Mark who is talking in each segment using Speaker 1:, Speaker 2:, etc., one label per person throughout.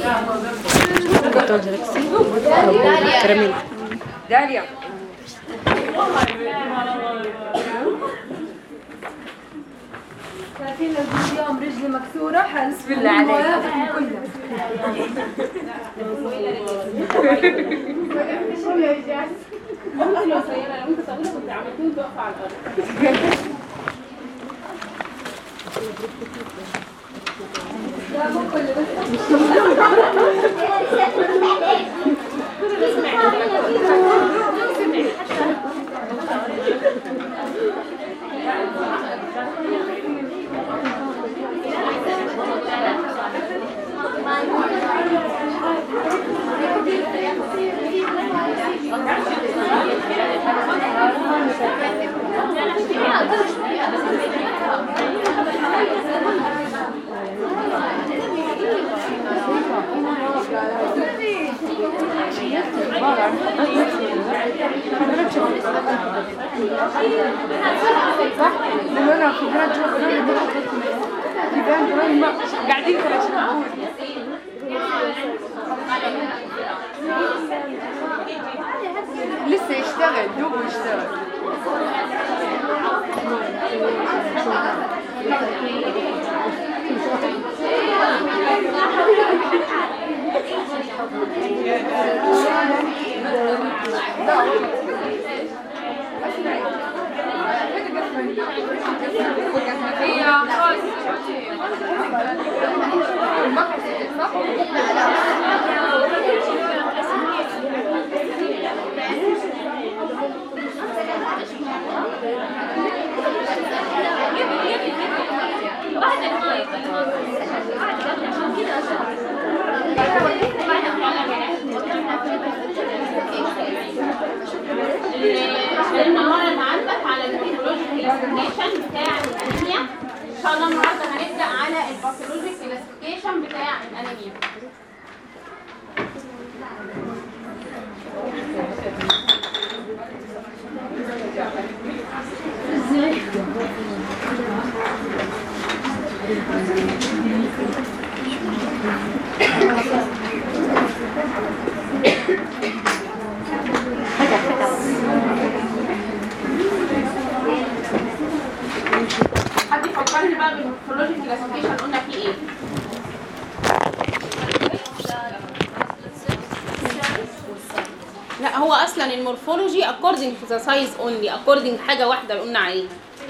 Speaker 1: كراميل
Speaker 2: داليا
Speaker 3: شايفين لو جيت اليوم رجلي مكسورة حنس
Speaker 2: بسم الله عليك.
Speaker 3: كلها
Speaker 2: قاعدين كده لسه يشتغل دوب يشتغل
Speaker 4: المره اللي عندك على الباثولوجيك كلاسيفيكيشن بتاع الانيميا ان شاء الله النهارده هنبدا على الباثولوجيك كلاسيفيكيشن بتاع الانيميا حد يفكرني بقى بالباثولوجيك كلاسيفيكيشن قلنا فيه ايه لا هو اصلا المورفولوجي according to the size only according حاجه واحده قلنا عليها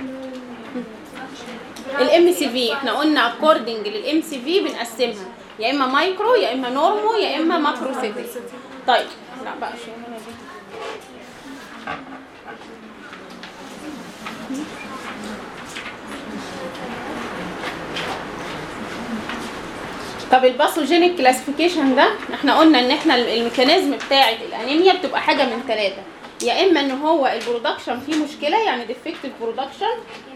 Speaker 4: الام سي في احنا قلنا according للام سي في بنقسمها يا اما مايكرو يا اما نورمو يا اما ماكرو سيتي طيب لا بقى شيء هنا دي طب الباثوجينيك كلاسيفيكيشن ده احنا قلنا ان احنا الميكانيزم بتاعه الانيميا بتبقى حاجه من ثلاثه يا اما ان هو البرودكشن فيه مشكله يعني ديفكتيف برودكشن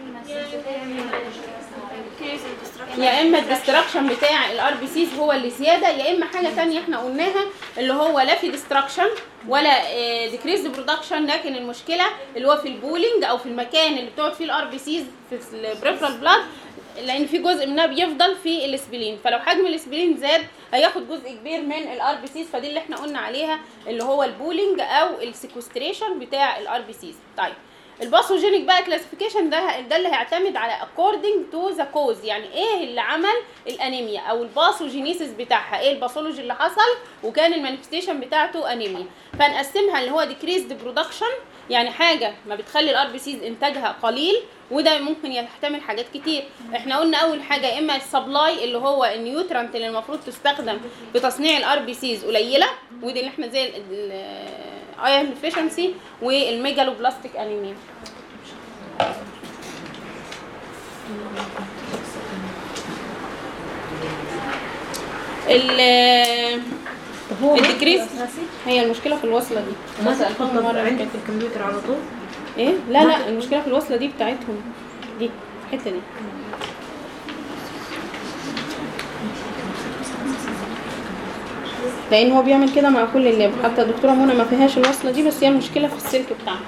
Speaker 4: يا اما الديستراكشن بتاع الار بي سيز هو اللي زياده يا اما حاجه ثانيه احنا قلناها اللي هو لا في ديستراكشن ولا ديكريز برودكشن لكن المشكله اللي هو في البولينج او في المكان اللي بتقعد فيه الار بي سيز في البريفرال بلاد لان في جزء منها بيفضل في الاسبلين فلو حجم الاسبلين زاد هياخد جزء كبير من الار بي سيز فدي اللي احنا قلنا عليها اللي هو البولينج او السيكوستريشن بتاع الار بي سيز طيب الباثوجينيك بقى كلاسيفيكيشن ده ده اللي هيعتمد على according to the cause يعني ايه اللي عمل الانيميا او الباثوجينيسيس بتاعها ايه الباثولوجي اللي حصل وكان المانيفستيشن بتاعته انيميا فنقسمها اللي هو decreased برودكشن يعني حاجه ما بتخلي الار بي سيز انتاجها قليل وده ممكن يحتمل حاجات كتير احنا قلنا اول حاجه يا اما السبلاي اللي هو النيوترانت اللي المفروض تستخدم في تصنيع الار بي سيز قليله ودي اللي احنا زي الايرون ديفيشنسي والميجالوبلاستيك انيميا ال الديكريز هي المشكله في الوصله دي
Speaker 1: ما
Speaker 4: بس ألفين مرة
Speaker 1: عندك
Speaker 4: كده.
Speaker 1: في الكمبيوتر على طول
Speaker 4: ايه لا لا المشكله في الوصله دي بتاعتهم دي الحته دي لان هو بيعمل كده مع كل اللاب حتى الدكتوره منى ما فيهاش الوصله دي بس هي المشكله في السلك بتاعها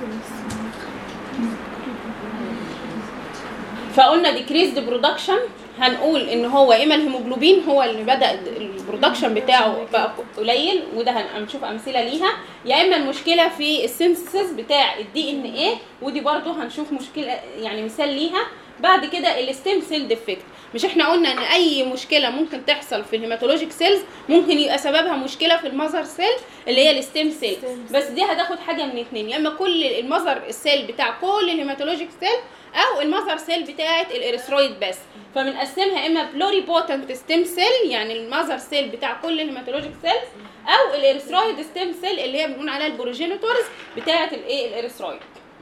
Speaker 4: فقلنا decreased برودكشن هنقول ان هو يا اما الهيموجلوبين هو اللي بدا البرودكشن بتاعه بقى قليل وده هن- هنشوف امثله ليها يا اما المشكله في السينثيسيس بتاع الدي ان ايه ودي برضو هنشوف مشكله يعني مثال ليها بعد كده الستيم سيل ديفكت مش احنا قلنا ان اي مشكله ممكن تحصل في الهيماتولوجيك سيلز ممكن يبقى سببها مشكله في المذر سيل اللي هي الستيم سيل بس دي هتاخد حاجه من اتنين يا اما كل المذر السيل بتاع كل الهيماتولوجيك سيل او المذر سيل بتاعه الاريثرويد بس فبنقسمها اما بلوري بوتنت ستيم سيل يعني المذر سيل بتاع كل الهيماتولوجيك سيلز او الاريثرويد ستيم سيل اللي هي بنقول عليها البروجينيتورز بتاعه الايه الاريثرويد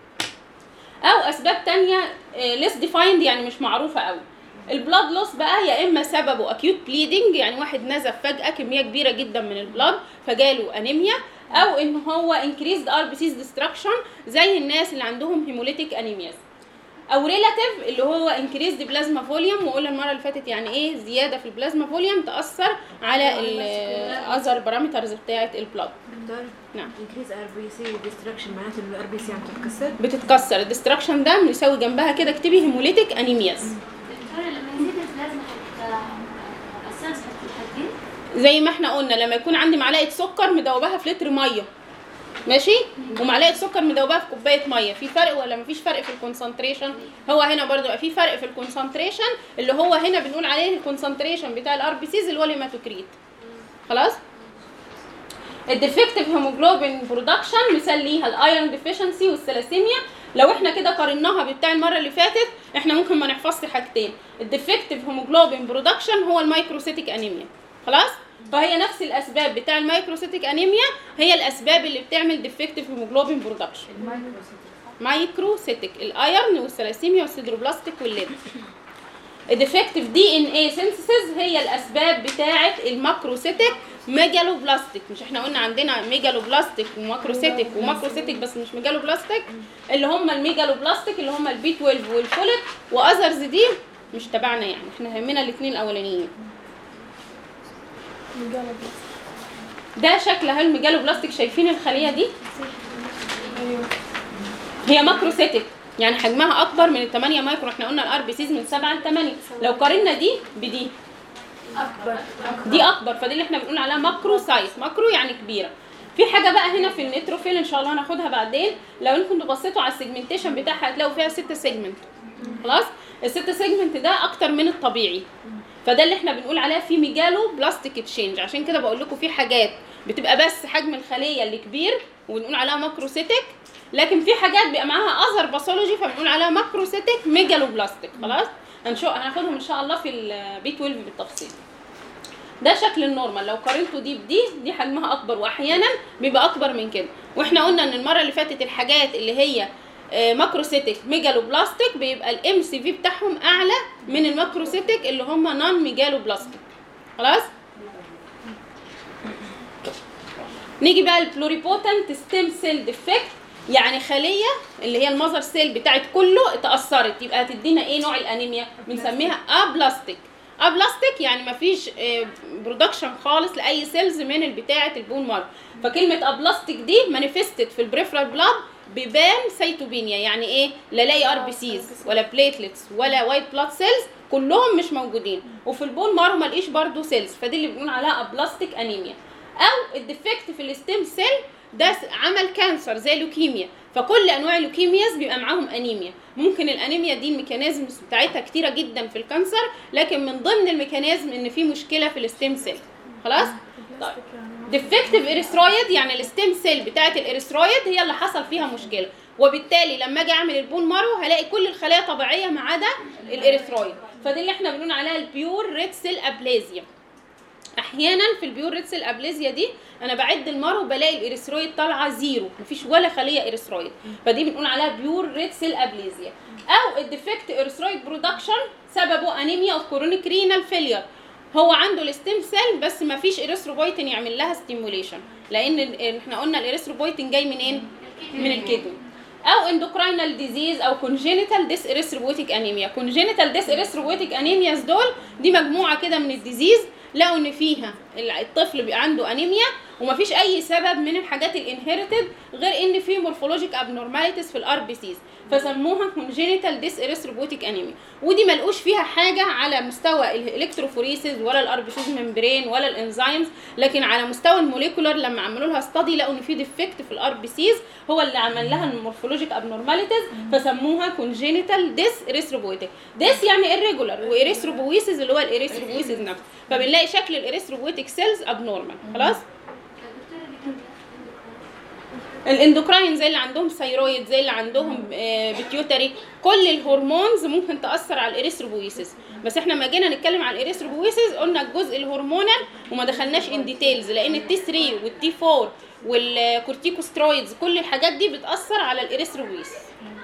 Speaker 4: او اسباب تانية ليس ديفايند يعني مش معروفه قوي البلاد لوس بقى يا اما سببه اكيوت بليدنج يعني واحد نزف فجاه كميه كبيره جدا من البلاد فجاله انيميا او ان هو انكريزد ار بي سيز ديستراكشن زي الناس اللي عندهم هيموليتيك انيمياز او ريلاتيف اللي هو انكريزد بلازما فوليوم وقلنا المره اللي فاتت يعني ايه زياده في البلازما فوليوم تاثر على الاذر بارامترز بتاعه البلاد
Speaker 1: دكتور
Speaker 4: نعم
Speaker 1: انكريز ار بي سي وديستراكشن معناته ان الار بي سي عم تتكسر
Speaker 4: بتتكسر الديستراكشن ده بنساوي جنبها كده اكتبي هيموليتيك انيمياز
Speaker 5: دكتورة لما يزيد البلازما حت السيلز حتزيد
Speaker 4: زي ما احنا قلنا لما يكون عندي معلقه سكر مدوباها في لتر ميه ماشي ومعلقه سكر مدوباها في كوبايه ميه في فرق ولا مفيش فرق في الكونسنتريشن هو هنا برضو يبقى في فرق في الكونسنتريشن اللي هو هنا بنقول عليه الكونسنتريشن بتاع الار بي سيز اللي هو الهيماتوكريت خلاص الديفكتيف هيموجلوبين برودكشن مثال ليها الايرون ديفيشنسي والثلاسيميا لو احنا كده قارناها بتاع المره اللي فاتت احنا ممكن ما نحفظش حاجتين الديفكتيف هيموجلوبين برودكشن هو المايكروسيتيك انيميا خلاص فهي نفس الاسباب بتاع المايكروسيتيك انيميا هي الاسباب اللي بتعمل ديفكتيف هيموجلوبين برودكشن مايكروسيتيك الايرن والثلاسيميا والسيدروبلاستيك والليد الديفكتيف دي ان اي سينثيسيس هي الاسباب بتاعه الماكروسيتيك ميجالوبلاستيك مش احنا قلنا عندنا ميجالوبلاستيك وماكروسيتيك وماكروسيتيك بس مش ميجالوبلاستيك اللي هم الميجالوبلاستيك اللي هم البي 12 والفوليك واذرز دي مش تبعنا يعني احنا همنا الاثنين الاولانيين ده شكلها الميجالوبلاستيك شايفين الخليه دي هي ماكروسيتيك يعني حجمها اكبر من ال 8 مايكرو احنا قلنا الار بي سيز من 7 ل 8 لو قارنا دي بدي
Speaker 3: اكبر
Speaker 4: دي اكبر فدي اللي احنا بنقول عليها ماكرو سايز ماكرو يعني كبيره في حاجه بقى هنا في النيتروفيل ان شاء الله هناخدها بعدين لو انكم بصيتوا على السيجمنتيشن بتاعها هتلاقوا فيها 6 سيجمنت خلاص الست سيجمنت ده اكتر من الطبيعي فده اللي احنا بنقول عليها في ميجالو بلاستيك تشينج عشان كده بقول لكم في حاجات بتبقى بس حجم الخليه اللي كبير وبنقول عليها ماكروسيتك لكن في حاجات بيبقى معاها اثر باثولوجي فبنقول عليها ماكروسيتك ميجالو بلاستيك خلاص هنشوف هناخدهم ان شاء الله في البي 12 بالتفصيل ده شكل النورمال لو قارنته دي بدي دي حجمها اكبر واحيانا بيبقى اكبر من كده واحنا قلنا ان المره اللي فاتت الحاجات اللي هي آه، ماكروسيتك ميجالو بلاستيك بيبقى الام سي في بتاعهم اعلى من الماكروسيتك اللي هم نون ميجالو بلاستيك خلاص نيجي بقى البلوريبوتنت ستيم سيل ديفكت يعني خليه اللي هي المذر سيل بتاعت كله اتاثرت يبقى هتدينا ايه نوع الانيميا بنسميها ابلاستيك ابلاستيك يعني مفيش برودكشن خالص لاي سيلز من البتاعه البون مارو فكلمه ابلاستيك دي مانيفستد في البريفرال بلاد بيبان سيتوبينيا يعني ايه لا الاقي ار بي سيز ولا بليتلتس ولا وايت بلاد سيلز كلهم مش موجودين وفي البون مارو ما لقيش برده سيلز فدي اللي بنقول عليها ابلاستيك انيميا او الديفكت في الستيم سيل ده س- عمل كانسر زي لوكيميا فكل انواع اللوكيمياز بيبقى معاهم انيميا ممكن الانيميا دي الميكانيزمز بتاعتها كتيره جدا في الكانسر لكن من ضمن الميكانيزم ان في مشكله في الستيم سيل خلاص طيب ديفكتيف اريثرويد يعني الستيم سيل بتاعت الاريثرويد هي اللي حصل فيها مشكله وبالتالي لما اجي اعمل البون مارو هلاقي كل الخلايا طبيعيه ما عدا الاريثرويد فدي اللي احنا بنقول عليها البيور ريد سيل ابليزيا احيانا في البيور ريد سيل ابليزيا دي انا بعد المارو بلاقي الاريثرويد طالعه زيرو مفيش ولا خليه اريثرويد فدي بنقول عليها بيور ريد سيل ابليزيا او الديفكت اريثرويد برودكشن سببه انيميا اوف كورونيك رينال فيلير هو عنده الستيم سيل بس ما فيش اريثروبويتين يعمل لها ستيموليشن لان ال- احنا قلنا الاريثروبويتين جاي منين من الكدني او اندوكراينال ديزيز او كونجينيتال ديس اريثروبويتيك انيميا كونجينيتال ديس اريثروبويتيك انيمياز دول دي مجموعه كده من الديزيز لقوا ان فيها الطفل بيبقى عنده انيميا ومفيش اي سبب من الحاجات الانهيرتد غير ان في مورفولوجيك ابنورماليتيز في الار بي سيز فسموها كونجينيتال ديس اريثروبوتيك انيميا ودي ملقوش فيها حاجه على مستوى الالكتروفوريسيس ولا الار بي سيز ممبرين ولا الانزيمز لكن على مستوى الموليكولر لما عملوا لها ستادي لقوا ان في ديفكت في الار بي سيز هو اللي عمل لها المورفولوجيك ابنورماليتيز فسموها كونجينيتال ديس اريثروبوتيك ديس يعني irregular واريثروبويسيس اللي هو الاريثروبويسيس نفسه فبنلاقي شكل الاريثروبوتيك سيلز ابنورمال خلاص
Speaker 5: الدكتورة اللي كان
Speaker 4: الاندوكراين زي اللي عندهم ثيرويد زي اللي عندهم بيتيوتري كل الهرمونز ممكن تاثر على الاريثروبويسيس بس احنا لما جينا نتكلم على الاريثروبويسيس قلنا الجزء الهرمونال وما دخلناش ان ديتيلز لان التي 3 والتي 4 والكورتيكوسترويدز كل الحاجات دي بتاثر على الاريثروبويسيس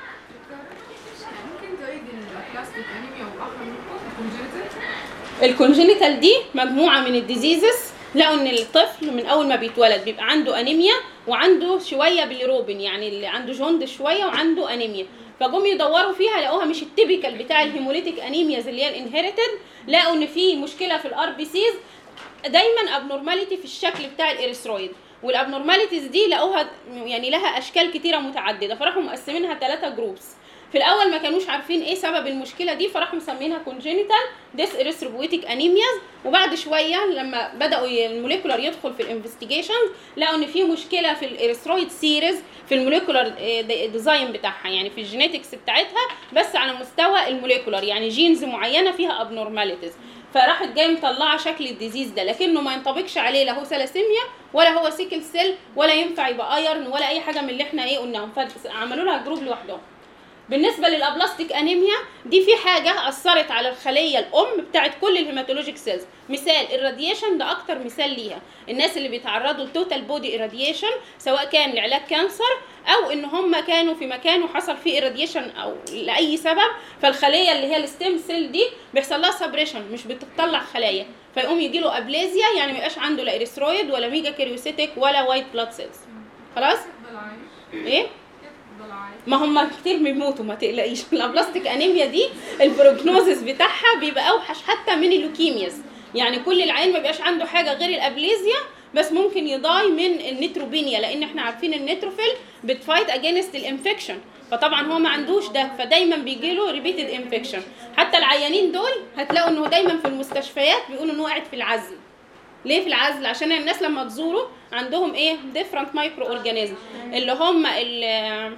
Speaker 2: ممكن تعيد البلاستيك انيميا واخر نقطه الكونجنتال
Speaker 4: الكونجينيتال دي مجموعه من الديزيزز لقوا ان الطفل من اول ما بيتولد بيبقى عنده انيميا وعنده شويه باليروبين يعني اللي عنده جوند شويه وعنده انيميا فجم يدوروا فيها لقوها مش التيبيكال بتاع الهيموليتيك انيمياز اللي هي الانهيرتد لقوا ان في مشكله في الار بي سيز دايما ابنورماليتي في الشكل بتاع الاريثرويد والابنورماليتيز دي لقوها يعني لها اشكال كتيره متعدده فراحوا مقسمينها ثلاثه جروبس في الاول ما كانوش عارفين ايه سبب المشكله دي فراحوا مسمينها كونجينيتال ديس اريثروبويتيك انيمياز وبعد شويه لما بداوا ي- الموليكولر يدخل في الانفستيجيشن لقوا ان في مشكله في الاريثرويد سيريز في الموليكولر ديزاين بتاعها يعني في الجينيتكس بتاعتها بس على مستوى الموليكولر يعني جينز معينه فيها ابنورماليتيز فراحت جايه مطلعه شكل الديزيز ده لكنه ما ينطبقش عليه لا هو ثلاسيميا ولا هو سيكل سيل ولا ينفع يبقى ايرن ولا اي حاجه من اللي احنا ايه قلناهم فعملوا لها جروب لوحدهم بالنسبه للابلاستيك انيميا دي في حاجه اثرت على الخليه الام بتاعت كل الهيماتولوجيك سيلز مثال الراديشن ده اكتر مثال ليها الناس اللي بيتعرضوا لتوتال بودي irradiation سواء كان لعلاج كانسر او ان هم كانوا في مكان وحصل فيه irradiation او لاي سبب فالخليه اللي هي الستيم سيل دي بيحصل لها سبريشن مش بتطلع خلايا فيقوم يجي له ابليزيا يعني ما يبقاش عنده لا اريثرويد ولا ميجا كاريوسيتك ولا وايت بلاد سيلز خلاص
Speaker 2: يفضل عايش
Speaker 4: ايه
Speaker 2: يفضل عايش
Speaker 4: ما هم كتير بيموتوا ما تقلقيش الابلاستيك انيميا دي البروجنوزس بتاعها بيبقى اوحش حتى من اللوكيمياز يعني كل العيان ما بيبقاش عنده حاجه غير الابليزيا بس ممكن يضاي من النيتروبينيا لان احنا عارفين النيتروفيل بتفايت اجينست الانفكشن فطبعا هو ما عندوش ده فدايما بيجي له ريبيتد انفكشن حتى العيانين دول هتلاقوا انه دايما في المستشفيات بيقولوا ان هو قاعد في العزل ليه في العزل عشان الناس لما تزوره عندهم ايه ديفرنت مايكرو اورجانيزم اللي هم ال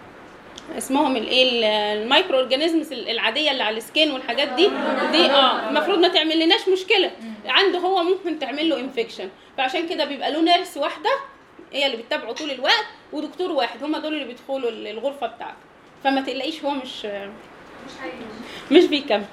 Speaker 4: اسمهم الايه ال- المايكرو اورجانيزمز العاديه اللي على السكين والحاجات دي دي اه المفروض ما تعمل لناش مشكله عنده هو ممكن تعمل له انفكشن فعشان كده بيبقى له نيرس واحده هي اللي بتتابعه طول الوقت ودكتور واحد هم دول اللي بيدخلوا ال- الغرفه بتاعته فما تقلقيش هو مش مش بيكمل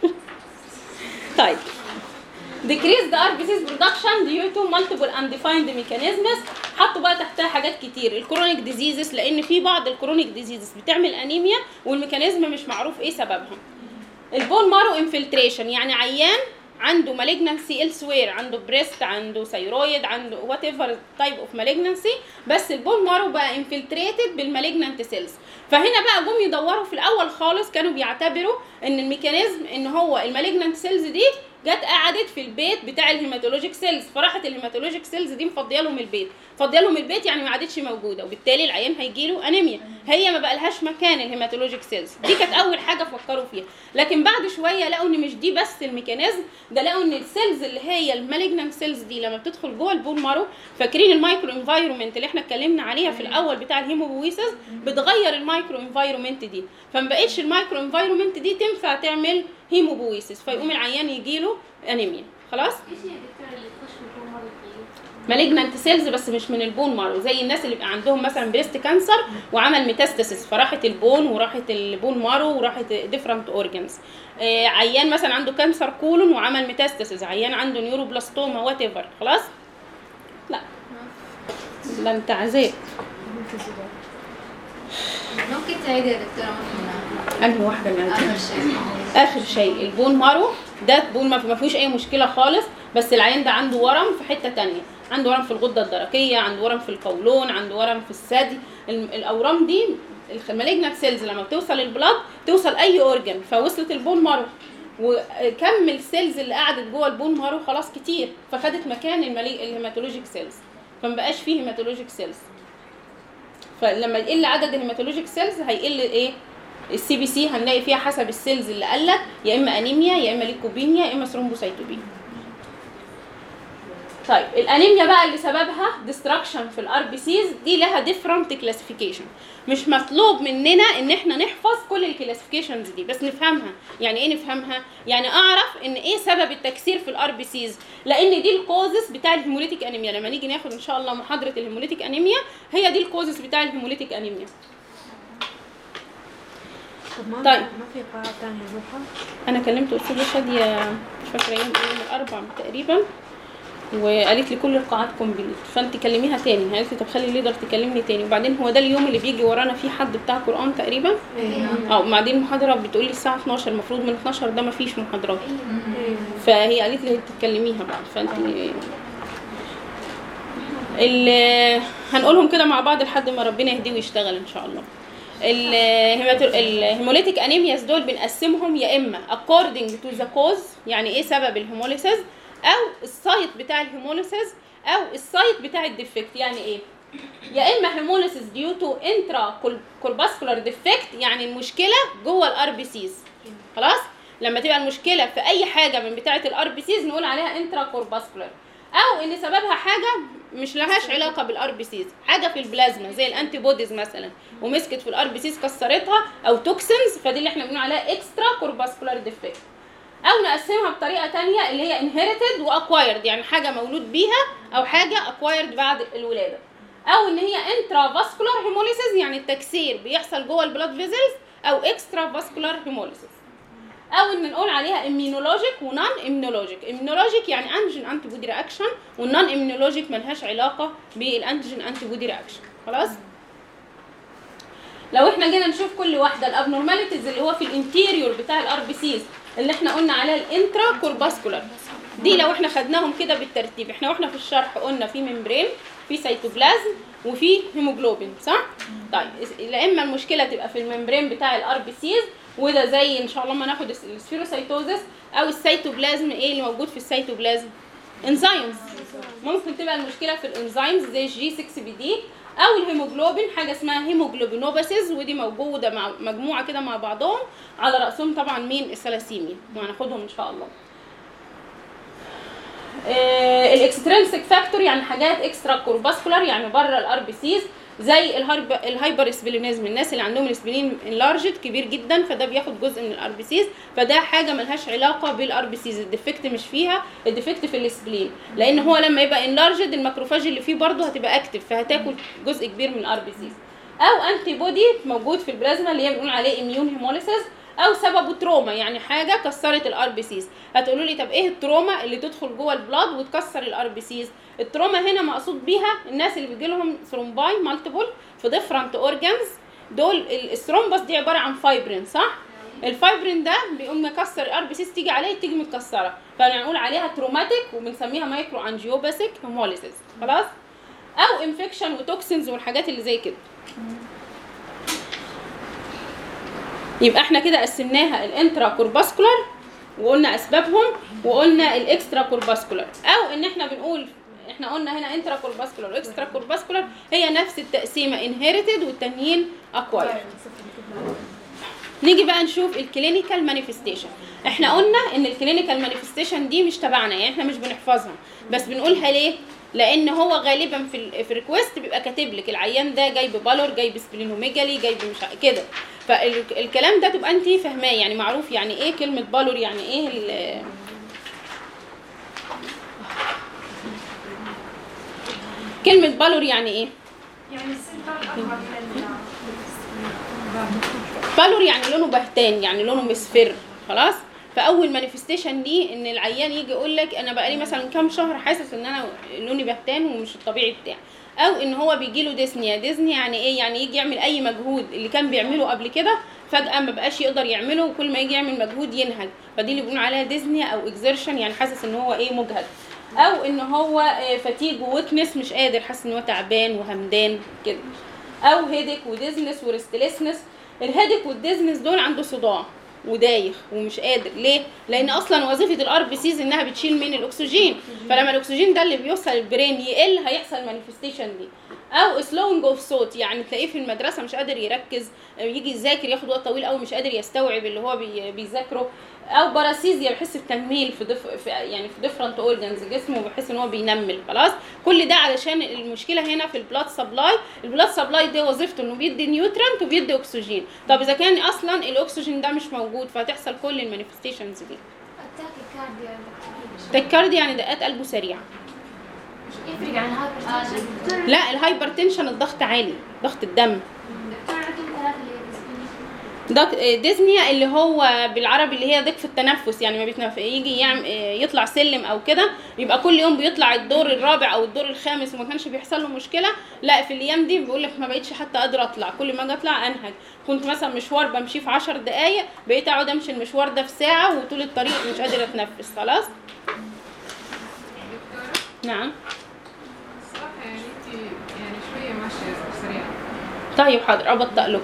Speaker 4: طيب decrease the RBC's production due to multiple undefined mechanisms حطوا بقى تحتها حاجات كتير الكرونيك ديزيزز لان في بعض الكرونيك ديزيزز بتعمل انيميا والميكانيزم مش معروف ايه سببها البون مارو انفلتريشن يعني عيان عنده مالجنسي elsewhere عنده بريست عنده ثيرويد عنده وات ايفر تايب اوف مالجنسي بس البون مارو بقى انفلتريتد بالمالجنانت سيلز فهنا بقى جم يدوروا في الاول خالص كانوا بيعتبروا ان الميكانيزم ان هو المالجنانت سيلز دي جت قعدت في البيت بتاع الهيماتولوجيك سيلز فراحت الهيماتولوجيك سيلز دي مفضيه لهم البيت فضيه لهم البيت يعني ما عادتش موجوده وبالتالي العيان هيجي له انيميا هي ما بقالهاش مكان الهيماتولوجيك سيلز دي كانت اول حاجه فكروا فيها لكن بعد شويه لقوا ان مش دي بس الميكانيزم ده لقوا ان السيلز اللي هي المالجنانت سيلز دي لما بتدخل جوه البون مارو فاكرين المايكرو انفايرمنت اللي احنا اتكلمنا عليها في الاول بتاع الهيموبويسز بتغير المايكرو انفايرمنت دي فما بقتش المايكرو انفايرمنت دي تنفع تعمل هيموبويسز فيقوم العيان يجي له انيميا خلاص
Speaker 5: ايش هي الدكتورة اللي تخش في الكون مرة طيب؟
Speaker 4: مالجنانت سيلز بس مش من البون مارو زي الناس اللي بيبقى عندهم مثلا بريست كانسر وعمل ميتاستاسيس فراحت البون وراحت البون مارو وراحت ديفرنت اورجانز آه عيان مثلا عنده كانسر كولون وعمل ميتاستاسيس عيان عنده نيوروبلاستوما وات ايفر خلاص لا لا انت عذاب
Speaker 6: ممكن تعيدي يا دكتورة ممكن
Speaker 4: انهي واحده من
Speaker 6: آخر شيء
Speaker 4: اخر شيء البون مارو ده بون ما ما فيهوش اي مشكله خالص بس العيان ده عنده ورم في حته تانية عنده ورم في الغده الدرقيه عنده ورم في القولون عنده ورم في الثدي الم- الاورام دي المالجنت سيلز لما بتوصل البلاد توصل اي اورجن فوصلت البون مارو وكم السيلز اللي قعدت جوه البون مارو خلاص كتير فخدت مكان الملي... الهيماتولوجيك سيلز فما بقاش فيه هيماتولوجيك سيلز فلما يقل عدد الهيماتولوجيك سيلز هيقل ايه السي بي سي هنلاقي فيها حسب السيلز اللي قلت يا اما انيميا يا اما ليكوبينيا يا اما ثرومبوسايتوبينيا طيب الانيميا بقى اللي سببها ديستراكشن في الار بي سيز دي لها ديفرنت كلاسيفيكيشن مش مطلوب مننا ان احنا نحفظ كل الكلاسيفيكيشنز دي بس نفهمها يعني ايه نفهمها يعني اعرف ان ايه سبب التكسير في الار بي سيز لان دي الكوزس بتاع الهيموليتيك انيميا لما نيجي ناخد ان شاء الله محاضره الهيموليتيك انيميا هي دي الكوزس بتاع الهيموليتيك انيميا
Speaker 1: طب ما
Speaker 4: طيب.
Speaker 1: ما في قاعة ثانية نروحها؟
Speaker 4: انا كلمت استاذه شاديه مش فاكره يوم ايه يوم الاربع تقريبا وقالت لي كل القاعات كومبليت فانت كلميها تاني قالت لي طب خلي الليدر تكلمني تاني وبعدين هو ده اليوم اللي بيجي ورانا فيه حد بتاع قران تقريبا اه وبعدين المحاضره بتقول لي الساعه 12 المفروض من 12 ده ما فيش محاضرات فهي قالت لي تتكلميها بقى فانت ال- هنقولهم كده مع بعض لحد ما ربنا يهديه ويشتغل ان شاء الله الهيماتو- الهيموليتيك انيمياز دول بنقسمهم يا اما according to the cause يعني ايه سبب الهيموليسيس او السايت بتاع الهيموليسيس او السايت بتاع الديفكت يعني ايه يا اما هيموليسيس ديو تو انترا كولباسكولار ديفكت يعني المشكله جوه الار بي سيز خلاص لما تبقى المشكله في اي حاجه من بتاعه الار بي سيز نقول عليها انترا كورباسكولار او ان سببها حاجه مش لهاش علاقه بالار بي سيز حاجه في البلازما زي الانتي بوديز مثلا ومسكت في الار بي سيز كسرتها او توكسنز فدي اللي احنا بنقول عليها اكسترا كورباسكولار ديفكت او نقسمها بطريقه تانية اللي هي انهيرتد واكوايرد يعني حاجه مولود بيها او حاجه اكوايرد بعد الولاده او ان هي انترا فاسكولار هيموليسيس يعني التكسير بيحصل جوه البلاد فيزلز او اكسترا فاسكولار هيموليسيس او ان نقول عليها اميونولوجيك ونون اميونولوجيك اميونولوجيك يعني انجين انتي بودي رياكشن والنون اميونولوجيك ملهاش علاقه بالانتيجين انتي بودي رياكشن خلاص لو احنا جينا نشوف كل واحده الابنورماليتيز اللي هو في الانتيريور بتاع الار بي سيز اللي احنا قلنا عليها الانترا كورباسكولار دي لو احنا خدناهم كده بالترتيب احنا واحنا في الشرح قلنا في ممبرين في سيتوبلازم وفي هيموجلوبين صح طيب لا اما المشكله تبقى في الممبرين بتاع الار بي سيز وده زي ان شاء الله ما ناخد السفيروسايتوزس او السيتوبلازم ايه اللي موجود في السيتوبلازم انزيمز ممكن تبقى المشكله في الانزيمز زي الجي 6 بي دي او الهيموجلوبين حاجه اسمها هيموجلوبينوباسيز ودي موجوده مع مجموعه كده مع بعضهم على راسهم طبعا مين الثلاسيميا وهناخدهم ان شاء الله الاكسترنسك فاكتور يعني حاجات اكسترا كورباسكولار يعني بره الار بي سيز زي الهايبر الهايبر اسبلينيزم الناس اللي عندهم الاسبلين انلارجد كبير جدا فده بياخد جزء من الار بي سيز فده حاجه ملهاش علاقه بالار بي سيز الديفكت مش فيها الديفكت في الاسبلين لان هو لما يبقى انلارجد الماكروفاج اللي فيه برضه هتبقى اكتف فهتاكل جزء كبير من الار بي سيز او انتي بودي موجود في البلازما اللي هي بنقول عليه اميون هيموليسيس او سببه تروما يعني حاجه كسرت الار بي سيز هتقولوا لي طب ايه التروما اللي تدخل جوه البلاد وتكسر الار بي سيز التروما هنا مقصود بيها الناس اللي بيجي لهم ثرومباي مالتيبل في ديفرنت اورجانز دول ال- الثرومبس دي عباره عن فايبرين صح الفايبرين ده بيقوم مكسر الار بي سيز تيجي عليه تيجي متكسره فنقول عليها تروماتيك وبنسميها مايكرو انجيوباسيك هيموليسيس خلاص او انفكشن وتوكسينز والحاجات اللي زي كده يبقى احنا كده قسمناها الانترا كورباسكولار وقلنا اسبابهم وقلنا الاكسترا كورباسكولار او ان احنا بنقول احنا قلنا هنا انترا كورباسكولار واكسترا كورباسكولار هي نفس التقسيمه انهيرتد والتانيين اكواير نيجي بقى نشوف الكلينيكال مانيفستيشن احنا قلنا ان الكلينيكال مانيفستيشن دي مش تبعنا يعني احنا مش بنحفظها بس بنقولها ليه لان هو غالبا في ال في الريكوست بيبقى كاتب لك العيان ده جاي ببالور جاي بسبلينوميجالي جاي مش كده فالكلام ده تبقى انت فاهماه يعني معروف يعني ايه كلمه بالور يعني ايه ال- كلمه بالور يعني ايه
Speaker 3: يعني السنتر الأكبر من
Speaker 4: بالور يعني لونه بهتان يعني لونه مصفر خلاص فاول مانيفستيشن دي ان العيان يجي يقول لك انا بقالي مثلا كام شهر حاسس ان انا لوني بهتان ومش الطبيعي بتاعي او ان هو بيجي له ديزنيا ديزني يعني ايه يعني يجي يعمل اي مجهود اللي كان بيعمله قبل كده فجاه ما بقاش يقدر يعمله وكل ما يجي يعمل مجهود ينهج فدي اللي بنقول عليها ديزنيا او اكزertion يعني حاسس ان هو ايه مجهد او ان هو فتيج وويكنس مش قادر حاسس ان هو تعبان وهمدان كده او هيدك وديزنس وريستلسنس الهيدك والديزنس دول عنده صداع ودايخ ومش قادر ليه لان اصلا وظيفه الار بي سيز انها بتشيل من الاكسجين فلما الاكسجين ده اللي بيوصل البرين يقل هيحصل مانيفستيشن دي او سلوينج اوف صوت يعني تلاقيه في المدرسه مش قادر يركز يجي يذاكر ياخد وقت طويل قوي مش قادر يستوعب اللي هو بي- بيذاكره او باراسيزيا بيحس بتنميل في, دف... في يعني في ديفرنت اورجانز جسمه بيحس ان هو بينمل خلاص كل ده علشان المشكله هنا في البلاد سبلاي البلاد سبلاي ده وظيفته انه بيدي نيوترنت وبيدي اكسجين طب اذا كان اصلا الاكسجين ده مش موجود فهتحصل كل المانيفستيشنز دي
Speaker 5: التاكي كارديا
Speaker 4: تكاردي يعني دقات قلبه سريعه
Speaker 5: يفرق عن الهايبرتنشن دكتور
Speaker 4: لا الهايبرتنشن الضغط عالي ضغط الدم
Speaker 5: دكتور عندهم ثلاثة اللي هي
Speaker 4: ضغط ديزنيا اللي هو بالعربي اللي هي ضيق في التنفس يعني ما بيتنف... يجي يعمل يطلع سلم او كده يبقى كل يوم بيطلع الدور الرابع او الدور الخامس وما كانش بيحصل له مشكله لا في الايام دي بيقول لك ما بقتش حتى قادره اطلع كل ما اجي اطلع انهج كنت مثلا مشوار بمشي في 10 دقائق بقيت اقعد امشي المشوار ده في ساعه وطول الطريق مش قادره اتنفس خلاص
Speaker 2: دكتورة
Speaker 4: نعم
Speaker 2: صراحة يعني انت يعني شوية ماشية سريعة
Speaker 4: طيب حاضر ابطأ لكم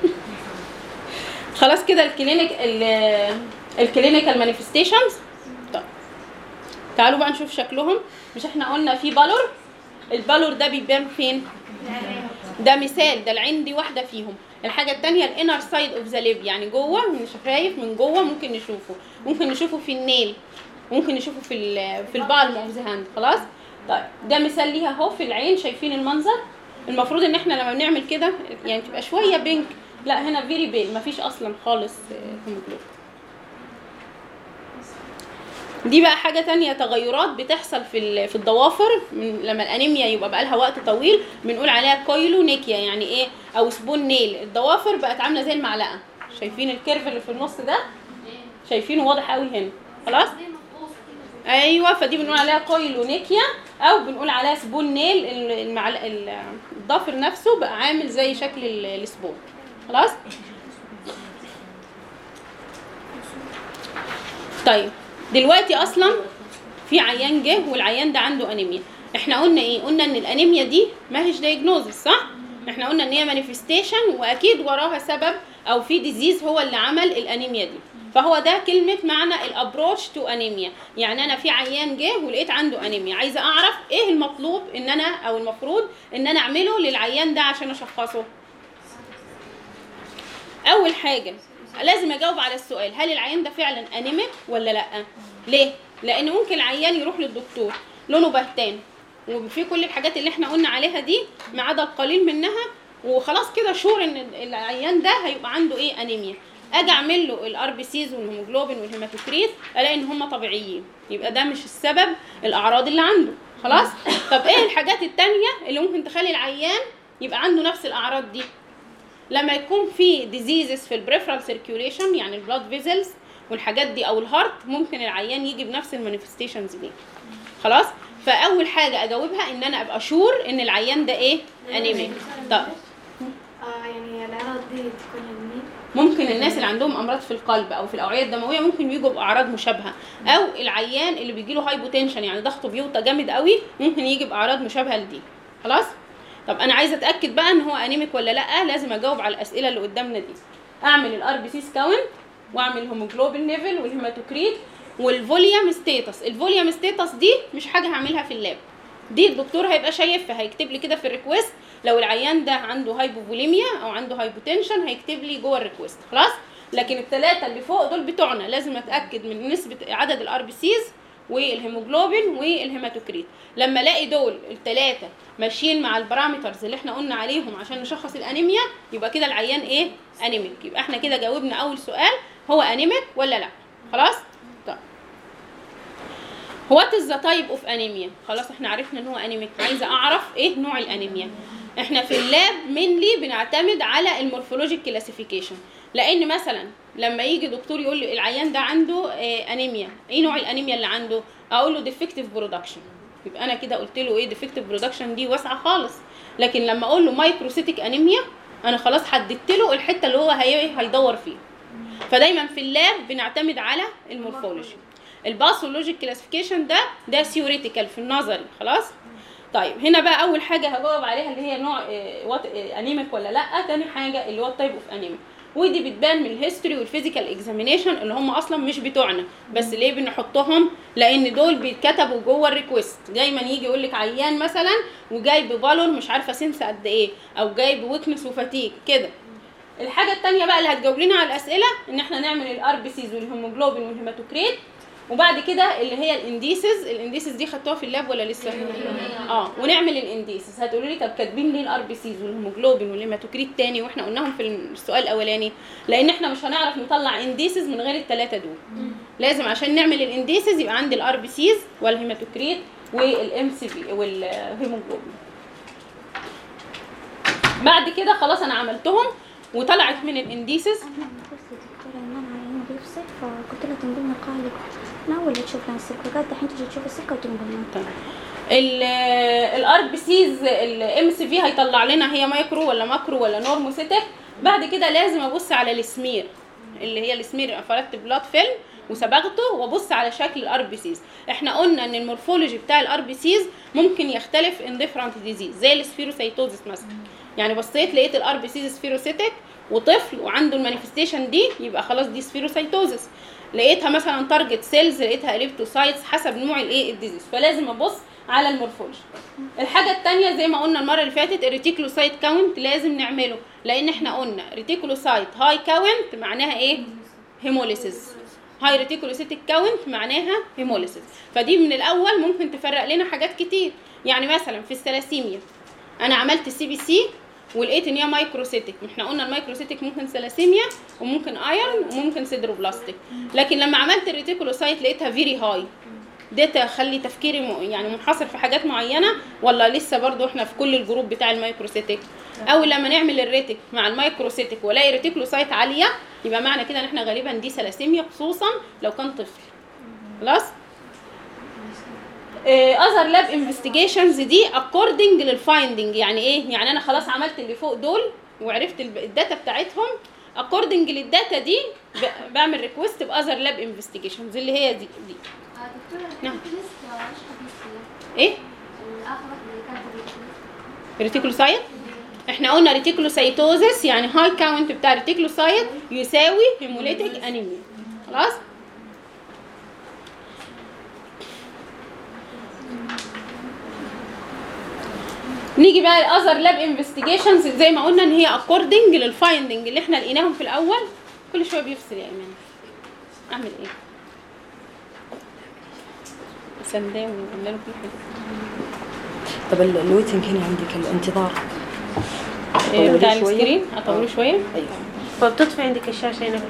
Speaker 4: خلاص كده الكلينيك ال- الكلينيكال مانيفستيشنز طيب تعالوا بقى نشوف شكلهم مش احنا قلنا في بالور البالور ده بيبان فين ده مثال ده العين دي واحده فيهم الحاجه التانية الانر سايد اوف ذا ليب يعني جوه من شفايف من جوه ممكن نشوفه ممكن نشوفه في النيل ممكن نشوفه في ال في البالم اوف ذا هاند خلاص طيب ده مثال ليها اهو في العين شايفين المنظر المفروض ان احنا لما بنعمل كده يعني تبقى شويه بينك لا هنا فيري بيل مفيش اصلا خالص هيموجلوبين دي بقى حاجة تانية تغيرات بتحصل في ال- في الضوافر من لما الانيميا يبقى بقى لها وقت طويل بنقول عليها كويلونيكيا يعني ايه او سبون نيل الضوافر بقت عاملة زي المعلقة شايفين الكيرف اللي في النص ده شايفينه واضح قوي هنا خلاص
Speaker 5: دي مفقوسة كده
Speaker 4: ايوه فدي بنقول عليها كويلونيكيا او بنقول عليها سبون نيل ال- المعل... ال- الضافر نفسه بقى عامل زي شكل ال- السبون خلاص طيب دلوقتي اصلا في عيان جه والعيان ده عنده انيميا احنا قلنا ايه قلنا ان الانيميا دي ما هيش دايجنوزس صح احنا قلنا ان هي مانيفستيشن واكيد وراها سبب او في ديزيز هو اللي عمل الانيميا دي فهو ده كلمه معنى الابروتش تو انيميا يعني انا في عيان جه ولقيت عنده انيميا عايزه اعرف ايه المطلوب ان انا او المفروض ان انا اعمله للعيان ده عشان اشخصه اول حاجه لازم اجاوب على السؤال هل العيان ده فعلا انيميك ولا لا ليه لان ممكن العيان يروح للدكتور لونه بهتان وفي كل الحاجات اللي احنا قلنا عليها دي ما عدا القليل منها وخلاص كده شور ان العيان ده هيبقى عنده ايه انيميا اجي اعمل له الار بي سيز والهيموجلوبين والهيماتوكريت الاقي ان هم طبيعيين يبقى ده مش السبب الاعراض اللي عنده خلاص طب ايه الحاجات التانية اللي ممكن تخلي العيان يبقى عنده نفس الاعراض دي لما يكون في ديزيزز في البريفرال سيركيوليشن يعني البلاد فيزلز والحاجات دي او الهارت ممكن العيان يجي بنفس المانيفستيشنز دي خلاص فاول حاجه اجاوبها ان انا ابقى شور ان العيان ده ايه انيميك طب
Speaker 3: آه يعني الأعراض دي تكون لمين؟
Speaker 4: ممكن الناس اللي عندهم امراض في القلب او في الاوعيه الدمويه ممكن يجوا باعراض مشابهه او العيان اللي بيجي له هايبوتنشن يعني ضغطه بيوطى جامد قوي ممكن يجي باعراض مشابهه لدي خلاص طب انا عايزه اتاكد بقى ان هو انيميك ولا لا لازم اجاوب على الاسئله اللي قدامنا دي اعمل الار بي سي كاونت واعمل الهيموجلوبين ليفل والهيماتوكريت والفوليوم ستيتس الفوليوم ستيتس دي مش حاجه هعملها في اللاب دي الدكتور هيبقى شايفها هيكتب لي كده في الريكوست لو العيان ده عنده هايبوفوليميا او عنده هايبوتنشن هيكتب لي جوه الريكوست خلاص لكن الثلاثه اللي فوق دول بتوعنا لازم اتاكد من نسبه عدد الار بي سيز والهيموجلوبين والهيماتوكريت لما الاقي دول الثلاثه ماشيين مع البارامترز اللي احنا قلنا عليهم عشان نشخص الانيميا يبقى كده العيان ايه انيميك يبقى احنا كده جاوبنا اول سؤال هو انيميك ولا لا خلاص طيب وات از ذا تايب اوف انيميا خلاص احنا عرفنا ان هو انيميك عايزه اعرف ايه نوع الانيميا احنا في اللاب مينلي بنعتمد على المورفولوجيك كلاسيفيكيشن لان مثلا لما يجي دكتور يقول لي العيان ده عنده آه انيميا ايه نوع الانيميا اللي عنده اقول له ديفكتيف برودكشن يبقى انا كده قلت له ايه ديفكتيف برودكشن دي واسعه خالص لكن لما اقول له مايكروسيتيك انيميا انا خلاص حددت له الحته اللي هو هي هيدور فيها فدايما في اللاب بنعتمد على المورفولوجي الباثولوجيك كلاسيفيكيشن ده ده ثيوريتيكال في النظري خلاص طيب هنا بقى اول حاجه هجاوب عليها اللي هي نوع وات انيميك ولا لا تاني حاجه اللي هو التايب اوف انيميك ودي بتبان من الهيستوري والفيزيكال اكزامينيشن اللي هم اصلا مش بتوعنا بس ليه بنحطهم لان دول بيتكتبوا جوه الريكوست دايما يجي يقول لك عيان مثلا وجاي ببالون مش عارفه سنس قد ايه او جاي بويكنس وفاتيك كده الحاجه التانية بقى اللي هتجاوب لنا على الاسئله ان احنا نعمل الار بي سيز والهيموجلوبين والهيماتوكريت وبعد كده اللي هي الانديسز الانديسز دي خدتوها في اللاب ولا لسه اه ونعمل الانديسز هتقولوا لي طب كاتبين ليه الار بي سيز والهيموجلوبين والهيماتوكريت تاني واحنا قلناهم في السؤال الاولاني لان احنا مش هنعرف نطلع انديسز من غير الثلاثه دول لازم عشان نعمل الانديسز يبقى عندي الار بي سيز والهيماتوكريت والام سي بي والهيموجلوبين بعد كده خلاص انا عملتهم وطلعت من الانديسز
Speaker 7: انا قلت للدكتورة ان انا عيانة دي في الصيف فقلت لها تنقلنا قالب انا ولا تشوف لنا السكة قالت الحين تجي تشوف السكة وتنقلنا
Speaker 4: الار بي سيز الام سي في هيطلع لنا هي مايكرو ولا ماكرو ولا نورموسيتك بعد كده لازم ابص على السمير اللي هي السمير فرقت بلاد فيلم وصبغته وابص على شكل الار بي سيز احنا قلنا ان المورفولوجي بتاع الار بي سيز ممكن يختلف ان ديفرنت ديزيز زي السفيروسايتوزس مثلا يعني بصيت لقيت الار بي سيز سفيروسيتك وطفل وعنده المانيفستيشن دي يبقى خلاص دي سفيروسايتوزس لقيتها مثلا تارجت سيلز لقيتها اليبتوسايتس حسب نوع الايه الديزيز فلازم ابص على المورفولوجي الحاجه الثانيه زي ما قلنا المره اللي فاتت الريتيكولوسايت كاونت لازم نعمله لان احنا قلنا ريتيكولوسايت هاي كاونت معناها ايه هيموليسيس هاي ريتيكولوسيتك كاونت معناها هيموليسيس فدي من الاول ممكن تفرق لنا حاجات كتير يعني مثلا في الثلاسيميا انا عملت السي بي سي ولقيت ان هي مايكروسيتك احنا قلنا المايكروسيتك ممكن ثلاسيميا وممكن ايرون وممكن سيدروبلاستيك لكن لما عملت الريتيكولوسايت لقيتها فيري هاي ده تخلي تفكيري م- يعني منحصر في حاجات معينه ولا لسه برضو احنا في كل الجروب بتاع المايكروسيتك او لما نعمل الريتك مع المايكروسيتك والاقي ريتيكولوسايت عاليه يبقى معنى كده ان احنا غالبا دي ثلاسيميا خصوصا لو كان طفل خلاص اذر لاب انفستيجيشنز دي اكوردنج للفايندنج يعني ايه يعني انا خلاص عملت اللي فوق دول وعرفت الب- الداتا بتاعتهم اكوردنج للداتا دي ب- بعمل ريكوست باذر لاب انفستيجيشنز اللي هي دي دي
Speaker 5: آه، دكتورة
Speaker 4: نعم.
Speaker 5: الريتيكولوس، آه، ايش حديث فيها؟
Speaker 4: ايه
Speaker 5: الآخر واحدة اللي كانت الريتيكولوس.
Speaker 4: ريتيكولوسايت احنا قلنا ريتيكولوسايتوزس يعني هاي كاونت بتاع ريتيكولوسايت يساوي هيموليتيك انيميا خلاص نيجي بقى الاذر لاب انفستيجيشنز زي ما قلنا ان هي اكوردنج للفايندنج اللي احنا لقيناهم في الاول كل شويه بيفصل يا ايمان اعمل ايه سندان وعامله له كل حاجه
Speaker 8: طب ال- الويتنج هنا عندك الانتظار
Speaker 4: إيه،
Speaker 8: طوليه
Speaker 4: بتاع
Speaker 8: شوية؟
Speaker 4: السكرين اطوله شويه
Speaker 8: ايوه
Speaker 1: فبتطفي عندك الشاشة هنا في